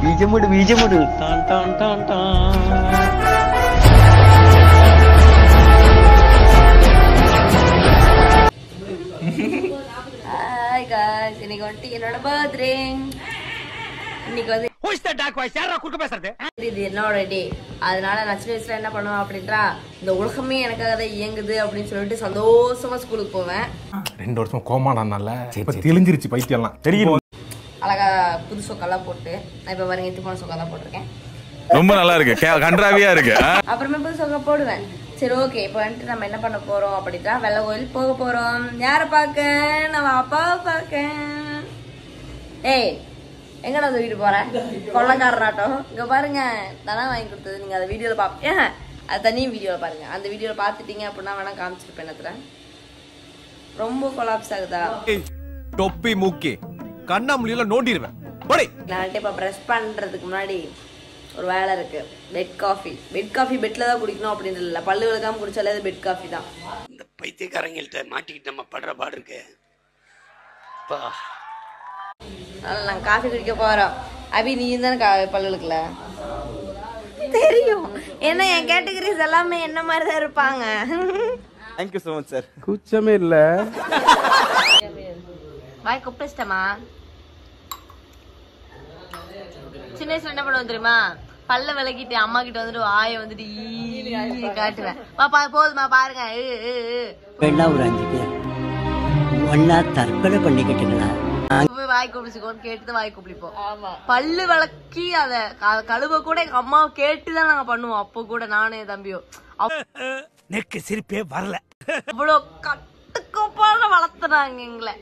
ബീജമിട് ബീജമിട് ടാൻ ടാൻ ടാൻ ടാൻ ஹாய் காய்ஸ் இன்னைக்கு வந்துட்டு என்னோட பர்த்டே இன்னைக்கு வந்து இது என்னோட டே அதனால நான் சின்ன வயசுல என்ன பண்ணுவேன் அப்படின்றா இந்த உலகமே எனக்காக தான் இயங்குது அப்படின்னு சொல்லிட்டு சந்தோஷமா ஸ்கூலுக்கு போவேன் ரெண்டு வருஷம் கோமாடானால இப்ப தெளிஞ்சிருச்சு பைத்தியம்லாம் தெரியும் அழகா புது சொக்கெல்லாம் போட்டு நான் இப்ப பாருங்க எத்து போன சொக்கா தான் போட்டிருக்கேன் ரொம்ப நல்லா இருக்கு கே- கன்றாவியா இருக்கு ஆ? அப்புறமே புது சொக்கா போடுவேன் சரி ஓகே இப்போ வந்துட்டு நம்ம என்ன பண்ண போறோம் அப்படின்னா வெள்ளை கோயில் போக போறோம் யாரை பார்க்க நம்ம அப்பாவை பார்க்க ஏய் எங்கடா தூக்கிட்டு போறேன் கொள்ளக்காரனாட்டம் இங்க பாருங்க தானே வாங்கி கொடுத்தது நீங்க அந்த வீடியோல பாப்பீங்க அது தனி வீடியோல பாருங்க அந்த வீடியோல பாத்துட்டீங்க அப்படின்னா வேணா காமிச்சிருப்பேன் என்னத்துல ரொம்ப கொலாப்ஸ் ஆகுதா தொப்பி மூக்கி கண்ணாமூலியில நோண்டிடுவேன் போடி நான் வந்துட்டு இப்போ ப்ரெஷ் பண்ணுறதுக்கு முன்னாடி ஒரு வேலை இருக்கு பெட் காஃபி பெட் காஃபி பெட்டில் தான் குடிக்கணும் அப்படின்னு இல்லை பல்லு விளக்காம குடிச்சாலே அது பெட் காஃபி தான் இந்த பைத்தியக்காரங்கள்ட்ட மாட்டிக்கிட்டு நம்ம படுற பாடு இருக்கு அப்பா அதனால நாங்கள் காஃபி குடிக்க போகிறோம் அபி நீ தானே கா பல்லு விளக்கல தெரியும் ஏன்னா என் கேட்டகரிஸ் எல்லாமே என்ன மாதிரி தான் இருப்பாங்க தேங்க்யூ ஸோ மச் சார் குச்சமே இல்ல வாய் கொப்பிச்சிட்டமா சின்ன வயசுல என்ன பண்ணுவோம் தெரியுமா பல்ல விளக்கிட்டு அம்மா கிட்ட வந்துட்டு வாயை வந்துட்டு ஈ காட்டுவேன் பாப்பா போதுமா பாருங்க ஏ, ஏ, ஏ. வேணா ஒரு அஞ்சு பேர் ஒன்னா தற்கொலை பண்ணிக்கிட்டுங்களா போய் வாய் கொப்பளிச்சுக்கோன்னு கேட்டு வாய் கொப்பளிப்போம் பல்லு விளக்கி அத க- கழுவ கூட எங்க அம்மா கேட்டுதான் நாங்க பண்ணுவோம் அப்போ கூட நானே என் தம்பியும் அவ்- நெக்கு சிரிப்பே வரல அவ்வளோ கட்டுக்கோப்பான வளர்த்துனாங்க எங்களை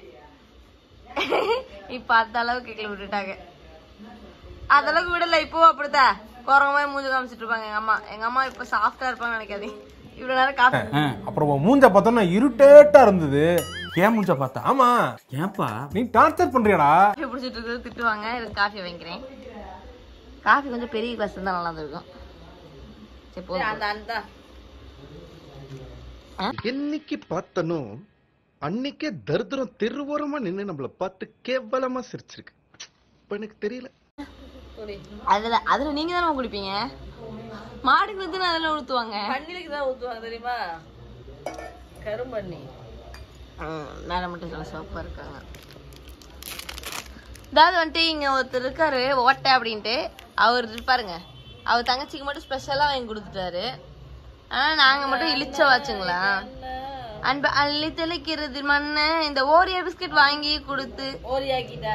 இப்ப அந்த அளவுக்கு எங்களை விட்டுட்டாங்க அந்த அளவுக்கு விடல இப்போ அப்படித்தான் குரங்கமா மூஞ்சி காமிச்சிட்டு இருப்பாங்க எங்க அம்மா எங்க அம்மா இப்ப சாஃப்டா இருப்பாங்க நினைக்காதீங்க இவ்வளவு நேரம் காஃபி அப்புறம் உன் மூஞ்ச பார்த்தோன்னா இருட்டேட்டா இருந்தது ஏன் மூஞ்ச பார்த்தா ஆமா ஏன்பா நீ டார்ச்சர் பண்றியாடா பிடிச்சிட்டு இருக்குது திட்டுவாங்க இதுக்கு காஃபி வாங்கிக்கிறேன் காஃபி கொஞ்சம் பெரிய கிளாஸ் இருந்தா நல்லா இருக்கும் சரி போதும் அந்த அந்த என்னைக்கு பார்த்தனோ அன்னைக்கே தரித்திரம் தெருவோரமா நின்னு நம்மள பார்த்து கேவலமா சிரிச்சிருக்கு இப்ப எனக்கு தெரியல அதுல அதுல நீங்க தானே குடிப்பீங்க மாடுக்கு வந்து அதுல ஊத்துவாங்க தண்ணிலுக்கு தான் ஊத்துவாங்க தெரியுமா கரும்பண்ணி மேல மட்டும் நல்லா சோப்பா இருக்காங்க அதாவது வந்துட்டு இங்க ஒருத்தர் இருக்காரு ஓட்டை அப்படின்ட்டு அவர் இருப்பாருங்க அவர் தங்கச்சிக்கு மட்டும் ஸ்பெஷலா வாங்கி கொடுத்துட்டாரு ஆனா நாங்க மட்டும் இழிச்ச வாச்சுங்களா அன்பு அள்ளி தெளிக்கிறது மண்ணு இந்த ஓரியோ பிஸ்கட் வாங்கி கொடுத்து ஓரியாக்கிட்டா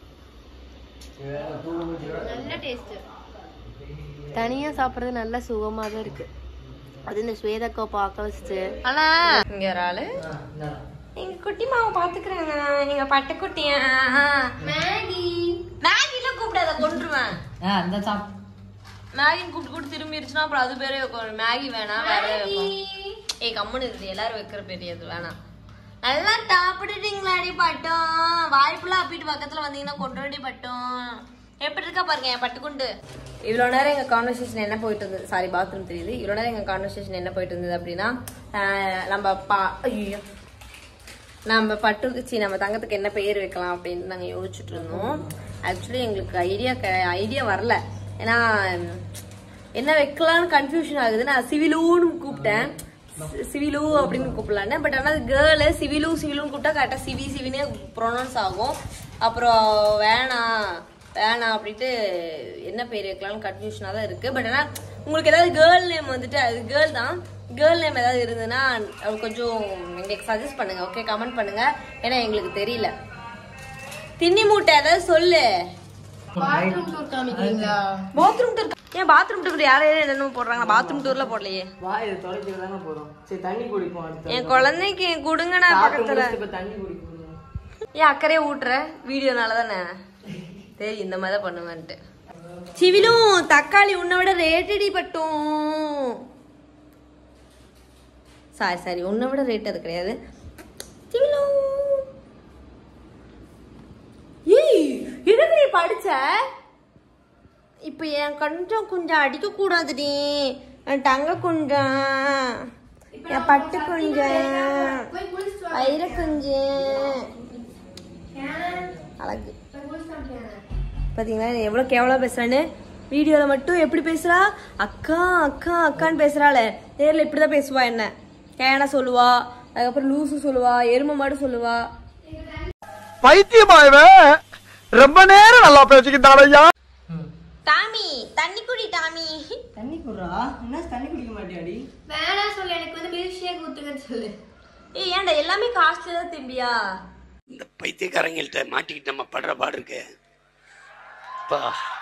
நல்ல டேஸ்ட் தனியா சாப்பிடுறது நல்ல சுகமா தான் இருக்கு அது இந்த ஸ்வேதக்கோ பார்க்க வச்சுட்டு ஆனா இங்க ஒரு ஆளு எங்க குட்டி மாவை பாத்துக்கிறாங்க எங்க பட்டுக்குட்டிய மேகி மேகில கூப்பிடாத கொண்டுருவேன் அந்த சாப் மேகின்னு கூப்பிட்டு கூப்பிட்டு திரும்பிடுச்சுன்னா அப்புறம் அது பேரே வைக்கும் மேகி வேணாம் வேற வைக்கும் ஏய் கம்முன்னு இருக்குது எல்லாரும் வைக்கிற பெரிய அது வேணாம் நல்லா சாப்பிட்டுட்டீங்களாடி பட்டம் வாய்ப்புல அப்பிட்டு பக்கத்துல வந்தீங்கன்னா கொண்டாடி பட்டம் எப்படி இருக்கா பாருங்க என் பட்டுக்குண்டு இவ்வளோ நேரம் எங்கள் கான்வர்சேஷன் என்ன போயிட்டு இருந்தது சாரி பாத்ரூம் தெரியுது இவ்வளோ நேரம் எங்கள் கான்வர்சேஷன் என்ன போயிட்டு இருந்தது அப்படின்னா ஆஹ் நம்ம பா ஐயோ நம்ம பட்டுக்கு சி நம்ம தங்கத்துக்கு என்ன பெயர் வைக்கலாம் அப்படின்னு நாங்கள் யோசிச்சுட்டு இருந்தோம் ஆக்சுவலி எங்களுக்கு ஐடியா ஐடியா வரல ஏன்னா உம், என்ன வைக்கலாம்னு கன்ஃபியூஷன் ஆகுது நான் சிவிலூன்னு கூப்பிட்டேன் சி- சிவிலு அப்படின்னு கூப்பிடலான்னு பட் ஆனால் கேர்ளு சிவிலு சிவிலுன்னு கூப்பிட்டா கரெக்டாக சிவி சிவினே ப்ரொனவுன்ஸ் ஆகும் அப்புறம் வேணாம் வேணாம் அப்படின்ட்டு என்ன பேர் வைக்கலாம்னு கன்ஃபியூஷனாக தான் இருக்குது பட் ஆனால் உங்களுக்கு ஏதாவது கேர்ள் நேம் வந்துட்டு அது கேர்ள் தான் கேர்ள் நேம் ஏதாவது இருந்ததுன்னா அது கொஞ்சம் எங்களுக்கு சஜஸ்ட் பண்ணுங்க ஓகே கமெண்ட் பண்ணுங்க ஏன்னா எங்களுக்கு தெரியல தின்னி மூட்டை ஏதாவது சொல்லு பாத்ரூம் டூர் ஏன் பாத்ரூம் டூர் யாரையும் என்னென்ன போடுறாங்க பாத்ரூம் டூர்ல போடலையே வாயை தொலைக்கிறது தானே போறோம் சரி தண்ணி குடிப்போம் அடுத்து என் குழந்தைக்கு கொடுங்கடா பக்கத்துல இப்ப தண்ணி குடிக்கணும் ஏன் அக்கறையே ஊட்டுற வீடியோனால தானே சரி இந்த மாதிரி தான் பண்ணுவேன்ட்டு சிவிலும் தக்காளி உன்னை விட ரேட்டடி பட்டும் சாரி சாரி உன்னை விட ரேட் அது கிடையாது சிவிலும் ஏய் எதுக்கு நீ படிச்ச இப்போ என் கொஞ்சம் கொஞ்சம் அடிக்க கூடாதுடி என் தங்க கொஞ்சம் என் பட்டு கொஞ்சம் வயிற கொஞ்சம் அழகு பாத்தீங்களா எவ்வளோ கேவலமா பேசுறான்னு வீடியோல மட்டும் எப்படி பேசுறா அக்கா அக்கா அக்கான்னு பேசுறாளே நேர்ல இப்படிதான் பேசுவா என்ன கேனா சொல்லுவா அதுக்கப்புறம் லூசு சொல்லுவா எருமை மாடு சொல்லுவா பைத்தியமா இவன் ரொம்ப நேரம் நல்லா பேசிக்கிட்டான் ஐயா டாமி தண்ணி குடி டாமி தண்ணி குடுறா என்ன தண்ணி குடிக்க மாட்டியாடி வேணாம் சொல்லு எனக்கு வந்து மில்க் ஷேக் ஊத்துங்கன்னு சொல்லு ஏய் ஏன்டா எல்லாமே காஸ்ட்லி தான் திம்பியா இந்த பைத்தியக்காரங்கள்ட்ட மாட்டிக்கிட்டு நம்ம படுற பாடு இருக்கு அப்பா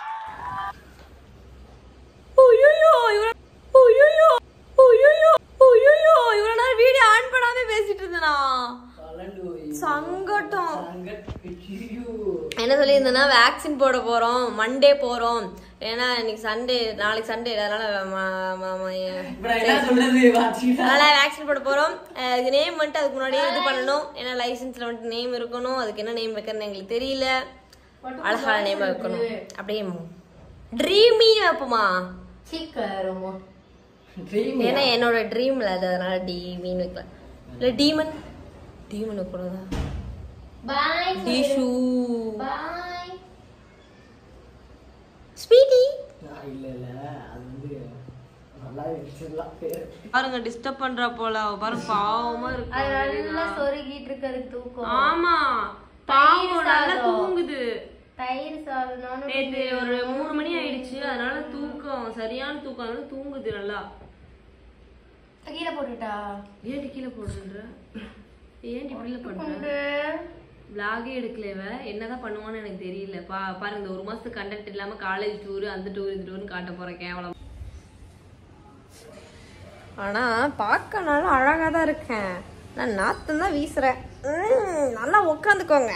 ஓய்யோ ஓய்யோ ஓய்யோ ஓய்யோ இவ்வளவு நேரம் வீடியோ ஆன் பண்ணாம பேசிட்டு இருந்தனா சங்கட்டம் என்ன சொல்லியிருந்தேன்னா வேக்சின் போட போறோம் மண்டே போறோம் ஏன்னா இன்னைக்கு சண்டே நாளைக்கு சண்டே அதனால ம- ம- ம- என்ன சொல்றது வாட்சிட்டா அதனால வேக்சின் போட போறோம் அஹ் அதுக்கு நேம் வந்துட்டு அதுக்கு முன்னாடியே இது பண்ணணும் ஏன்னா லைசன்ஸ்ல வந்துட்டு நேம் இருக்கணும் அதுக்கு என்ன நேம் வைக்கிறதுன்னு எங்களுக்கு தெரியல அழகான நேம் வைக்கணும் அப்படியே ட்ரீமி வைப்போமா சீக்கிரமா ஏன்னா என்னோட ட்ரீம்ல அது அதனால டி மீன் வைக்கலாம் இல்ல டீமன் டீமன் வைக்கூடாதா பாய் டிஷு பாய் ஸ்வீட்டி இல்ல இல்ல அது வந்து நல்லாவே வச்சிடலாம் பேரு பாருங்க டிஸ்டர்ப் பண்றா போல அவ பாருங்க பாவமா அது இருக்கு நல்லா சொருகிட்டு இருக்கிறதுக்கு தூக்கம் ஆமா தயிர் பாவம் நல்லா சாதம். தூங்குது தயிர் சாதம் நானும் நேத்து ஒரு மூணு மணி ஆயிடுச்சு அதனால தூக்கம் சரியான தூக்கம் அதனால தூங்குது நல்லா கீழே போட்டுட்டா ஏன்டி கீழே போடுற ஏன்டி இப்படில பண்ற விளாகே எடுக்கல இவ என்னதான் பண்ணுவான்னு எனக்கு தெரியல பா பாருங்க இந்த ஒரு மாசத்துக்கு கண்டென்ட் இல்லாம காலேஜ் டூர் அந்த டூர் இந்த டூர்னு காட்ட போறேன் கேவலம் ஆனா பார்க்க நல்லா அழகா தான் இருக்கேன் நான் நாத்தம் தான் வீசுறேன் உம், நல்லா உட்காந்துக்கோங்க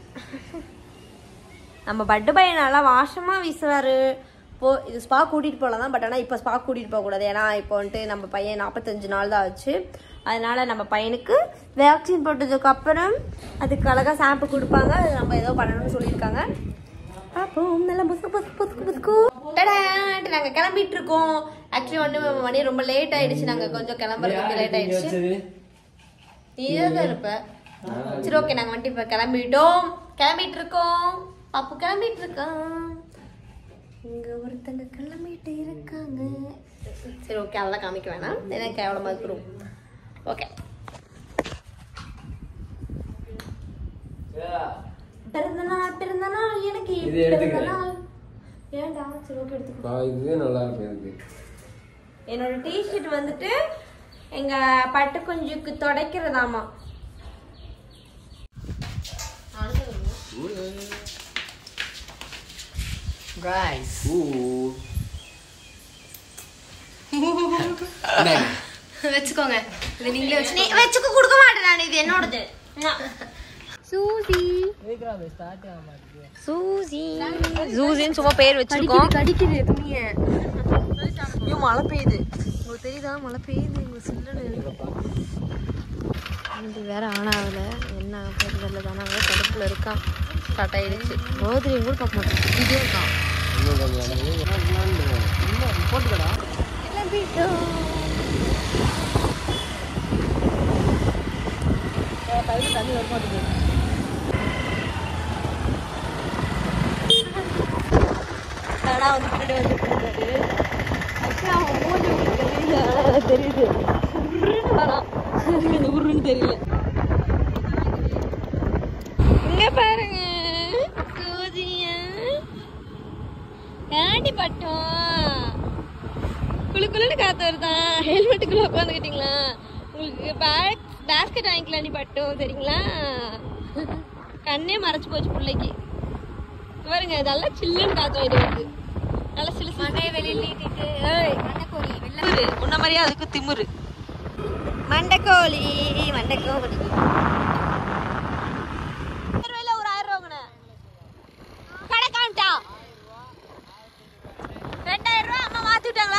நம்ம பட்டு பையன் நல்லா வாசமா வீசுறாரு போ இது ஸ்பா கூட்டிட்டு போகலாம் தான் பட் ஆனால் இப்போ ஸ்பா கூட்டிட்டு போக கூடாது ஏன்னா இப்போ வந்துட்டு நம்ம பையன் நாற்பத்தஞ்சு நாள் தான் ஆச்சு அதனால நம்ம பையனுக்கு வேக்சின் போட்டதுக்கு அப்புறம் அதுக்கு அழகா ஷாம்பு கொடுப்பாங்க அது நம்ம ஏதோ பண்ணணும்னு சொல்லியிருக்காங்க பார்ப்போம் நல்லா புசுக்கு புசுக்கு புசுக்கு புசுக்கு டடான்ட்டு நாங்கள் கிளம்பிட்டு இருக்கோம் ஆக்சுவலி வந்து மணி ரொம்ப லேட் ஆயிடுச்சு நாங்கள் கொஞ்சம் கிளம்புறதுக்கு லேட் ஆயிடுச்சு நீயே தான் இருப்ப சரி ஓகே நாங்க வந்துட்டு இப்ப கிளம்பிட்டோம் கிளம்பிட்டு இருக்கோம் பாப்பு கிளம்பிட்டு இருக்கோம் இங்க ஒருத்தங்க கிளம்பிட்டு இருக்காங்க சரி ஓகே அதெல்லாம் காமிக்க வேணாம் ஏன்னா கேவலமா இருக்கிறோம் ஓகே பிறந்த நாள் பிறந்த நாள் எனக்கு இது பிறந்த எடுத்துக்கிறேன். நாள் ஏன்டா சரி ஓகே எடுத்துக்கோ இதுவே நல்லா இருக்கும் இதுக்கு என்னோட டிஷர்ட் வந்துட்டு எங்க பட்டு குஞ்சுக்கு துடைக்கிறதாமா ரைஸ் வச்சுக்கோங்க இது நீங்களே வச்சு நீ வச்சுக்க கொடுக்க மாட்டேன் நான் இது என்னோடது சூசி ஸ்டார்ட் ஆக மாட்டேங்குது சூசி சூசின்னு சும்மா பேர் வச்சிருக்கோம் கடிக்குது துணிய ஐயோ மழை பெய்யுது உங்களுக்கு தெரியுதா மழை பெய்யுது உங்களுக்கு சில்லுன்னு இது வேற ஆன் ஆகல என்ன ஆகுது தெரியல தானே கடுப்புல இருக்கான் ஸ்டார்ட் ஆயிடுச்சு ரோதிரியும் கூட பார்க்க மாட்டேன் இதே இருக்கான் போட்டுக்கடா தண்ணி வர மாட்டேங்குது ஆனா வந்து பின்னாடி வந்துட்டு இருக்காரு ஆக்சுவலா அவன் மூஞ்சி உங்களுக்கு தெரியல ஆனா எனக்கு தெரியுது உருன்னு வரான் எனக்கு உருன்னு தெரியல இங்க பாருங்க சூதியா ஏண்டி பட்டம் குளு குளுன்னு காத்து வருதான் ஹெல்மெட்டுக்குள்ள உட்காந்துக்கிட்டீங்களா உங்களுக்கு பேக் பேஸ்கெட் வாங்கிக்கலாம் நீ பட்டம் சரிங்களா கண்ணே மறைச்சு போச்சு பிள்ளைக்கு இங்க பாருங்க நல்லா சில்லுன்னு காத்து இது வருது நல்லா சிலு மண்டைய வெளியில நீட்டிட்டு ஏய் மண்டைக்கோழி திமுரு உன்ன மாதிரியே அதுக்கு திமுரு மண்டைக்கோழி மண்டைக்கோழி ரூபாயில ஒரு ஆயிரம் ரூபா கடை காமிட்டா ரெண்டாயிரம் ரூபா அம்மா மாத்தி விட்டாங்களா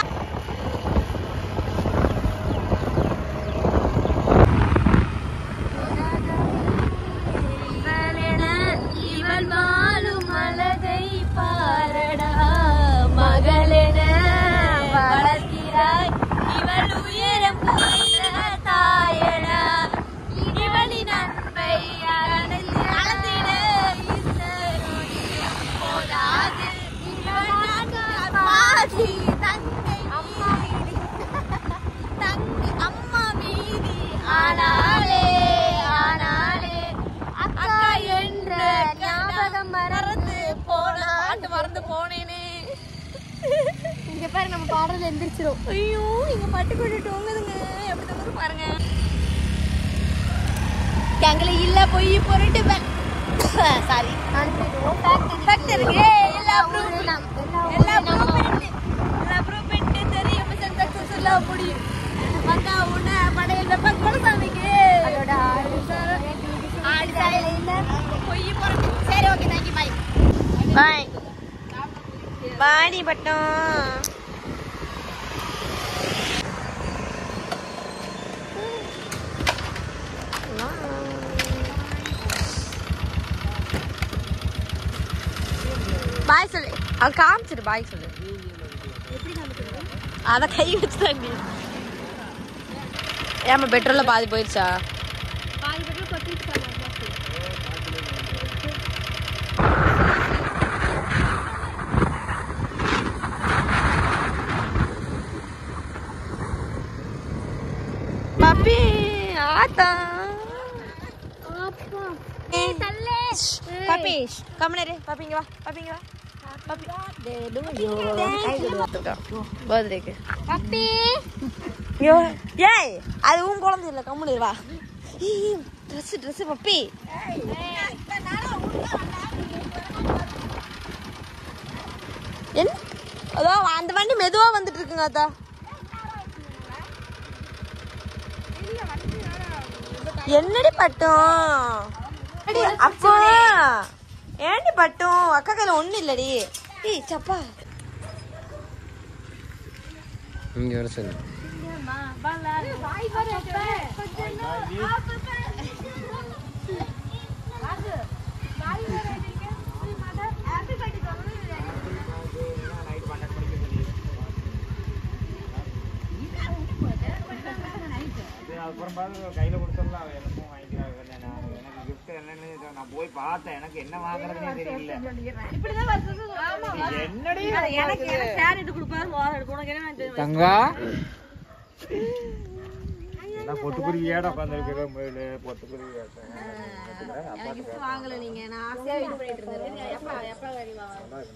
இவள் வாழும் அழகை பாரடா மகளென வளர்க்கிறாய் இவள் உயரம் புரிந்த தாயடா இவளின் அன்பு மீதி தங்கை அம்மா மீதி தங்கை அம்மா மீதி ஆனாலே ஆனாலே அக்கா என்ற ஞாபகம் மறந்து போனா பாட்டு மறந்து போனேனே இங்க பாரு நம்ம பாடுறது எந்திரிச்சிரும் ஐயோ இங்க பட்டு கொண்டு தூங்குதுங்க எப்படி தூங்குது பாருங்க எங்களை இல்ல போய் பொருட்டு சாரி ஃபேக்டரி எல்லா ப்ரூஃப் எல்லா ப்ரூஃப் எல்லா ப்ரூஃப் தெரியும் மிஷன் சக்சஸ்ஃபுல்லா முடியும் வந்தா உன்ன படையில பக்கோட சாமிக்கு அதோட ஆடி சாயில பொய் பொருட்டு சரி okay thank you bye bye பாடி பட்டம் பாய் சொல்லு அவன் காமிச்சிட்டு பாய் சொல்லு அத கை வச்சு தாண்டி ஏமா பெட்ரோல்ல பாதி போயிடுச்சா பாதி பேர் கொட்டிட்டு பப்பி ஆத்தா பப்பி கம்மனரு பப்பி இங்க வா பப்பி இங்க வா பப்பி பர்த்டேக்கு பப்பி ஐயோ ஏய் அது உன் குழந்தை இல்ல கம்முனு வா ட்ரெஸ் ட்ரெஸ் பப்பி என்ன அதோ அந்த வண்டி மெதுவா வந்துட்டு இருக்குங்க அத்தா என்னடி பட்டும் அப்போ ஏண்டி பட்டும் அக்கா கையில ஒண்ணு இல்லடி ஏய் சப்பா இங்க வர சொல்லு அப்புறம் பார்த்து கையில கொடுத்துடலாம் அவன் என்னமோ வாங்கிக்கிறான் எனக்கு gift என்னன்னு நான் போய் பார்த்தேன் எனக்கு என்ன வாங்குறதுனே தெரியல என்னடி தங்கா எல்லாம் பொட்டுக்குருவியாட உட்காந்துருக்கிற முயலு பொட்டுக்குருவி வாங்கல நீங்க நான் ஆசையா வெயிட் பண்ணிட்டு இருந்தேன் எப்பா எப்பா வருவா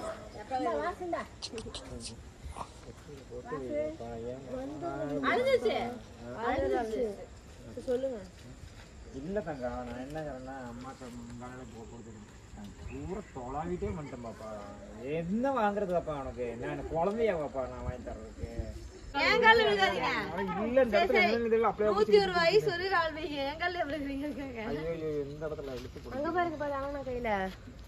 அழுதுச்சு அழுதுச்சு சொல்லுங்க இல்ல தங்கா நான் என்ன சொல்றேன்னா அம்மா காலையில போ கொடுத்துருக்கேன் பூரா தொலாவிட்டே பண்ணிட்டேன் பாப்பா என்ன வாங்குறது பாப்பா உனக்கு என்ன எனக்கு குழந்தையா பாப்பா நான் வாங்கி தர்றதுக்கு என் கால்ல விழுகாதீங்க இல்ல இந்த இடத்துல என்ன நிலையில அப்படியே நூத்தி ஒரு வயசு ஒரு கால் வைங்க என் கால்ல எவ்வளவு விழுகாதீங்க ஐயோ ஐயோ இந்த இடத்துல இழுத்து போடு. அங்க பாருங்க பாரு அவன கையில